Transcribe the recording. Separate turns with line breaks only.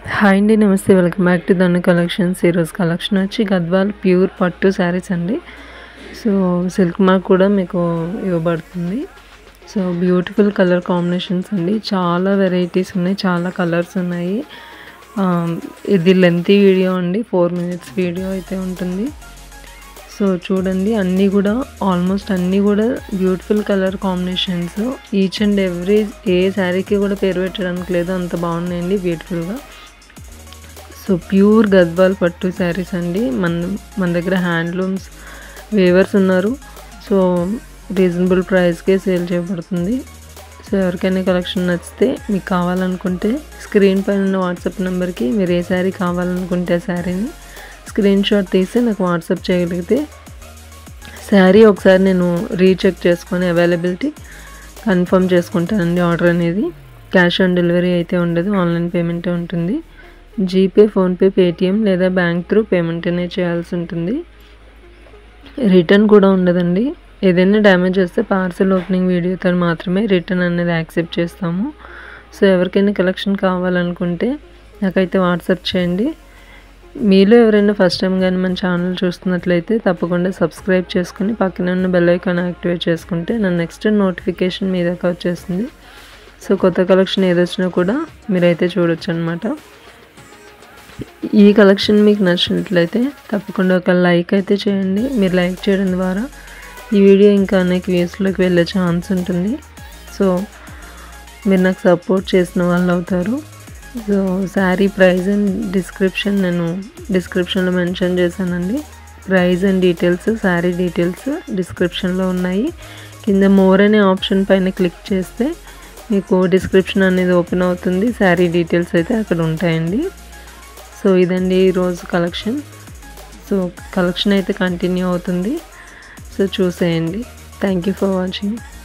hi అండి నమస్తే welcome back to Dhanu collections ఈరోజు కలెక్షన్ వచ్చి గద్వాల్ ప్యూర్ పట్టు శారీస్ అండి సో సిల్క్ మార్క్ కూడా మీకు ఇవ్వబడుతుంది సో బ్యూటిఫుల్ కలర్ కాంబినేషన్స్ అండి చాలా వెరైటీస్ ఉన్నాయి చాలా కలర్స్ ఉన్నాయి ఆ, ఇది లెంతీ వీడియో అండి ఫోర్ మినిట్స్ వీడియో అయితే ఉంటుంది సో చూడండి అన్నీ కూడా ఆల్మోస్ట్ అన్నీ కూడా beautiful colour combinations each and every ఏ శారీకి కూడా పేరు పెట్టడానికి లేదు అంత బాగున్నాయండి బ్యూటిఫుల్గా సో ప్యూర్ గద్వాల్ పట్టు శారీస్ అండి మన మన దగ్గర హ్యాండ్లూమ్స్ వేవర్స్ ఉన్నారు సో రీజనబుల్ ప్రైస్కే సేల్ చేయబడుతుంది సో ఎవరికైనా కలెక్షన్ నచ్చితే మీకు కావాలనుకుంటే స్క్రీన్ పైన ఉన్న వాట్సాప్ నెంబర్కి మీరు ఏ శారీ కావాలనుకుంటే ఆ శారీని స్క్రీన్ షాట్ తీసి నాకు వాట్సాప్ చేయగలిగితే శారీ ఒకసారి నేను రీచెక్ చేసుకొని అవైలబిలిటీ కన్ఫర్మ్ చేసుకుంటానండి ఆర్డర్ అనేది క్యాష్ ఆన్ డెలివరీ అయితే ఉండదు ఆన్లైన్ పేమెంటే ఉంటుంది జీపే ఫోన్పే పేటిఎం లేదా బ్యాంక్ త్రూ పేమెంట్ అనేది చేయాల్సి ఉంటుంది రిటర్న్ కూడా ఉండదండి ఏదైనా డ్యామేజ్ వస్తే పార్సల్ ఓపెనింగ్ వీడియోతో మాత్రమే రిటర్న్ అనేది యాక్సెప్ట్ చేస్తాము సో ఎవరికైనా కలెక్షన్ కావాలనుకుంటే నాకైతే వాట్సాప్ చేయండి మీలో ఎవరైనా ఫస్ట్ టైం కానీ మన ఛానల్ చూస్తున్నట్లయితే తప్పకుండా సబ్స్క్రైబ్ చేసుకుని పక్కన ఉన్న బెల్ ఐకాన్ యాక్టివేట్ చేసుకుంటే నా నెక్స్ట్ నోటిఫికేషన్ మీ దాకా వచ్చేస్తుంది సో కొత్త కలెక్షన్ ఏదొచ్చినా కూడా మీరైతే చూడొచ్చు అనమాట ఈ కలెక్షన్ మీకు నచ్చినట్లయితే తప్పకుండా ఒక లైక్ అయితే చేయండి మీరు లైక్ చేయడం ద్వారా ఈ వీడియో ఇంకా అనేక వ్యూస్లోకి వెళ్ళే ఛాన్స్ ఉంటుంది సో మీరు నాకు సపోర్ట్ చేసిన వాళ్ళు అవుతారు so sari price and description నేను డిస్క్రిప్షన్లో మెన్షన్ చేశానండి price and details sari details డిస్క్రిప్షన్లో ఉన్నాయి కింద మోర్ అనే ఆప్షన్ పైన క్లిక్ చేస్తే మీకు డిస్క్రిప్షన్ అనేది ఓపెన్ అవుతుంది శారీ డీటెయిల్స్ అయితే అక్కడ ఉంటాయండి సో ఇదండి ఈరోజు కలెక్షన్ సో కలెక్షన్ అయితే కంటిన్యూ అవుతుంది సో చూసేయండి థ్యాంక్ యూ ఫర్ వాచింగ్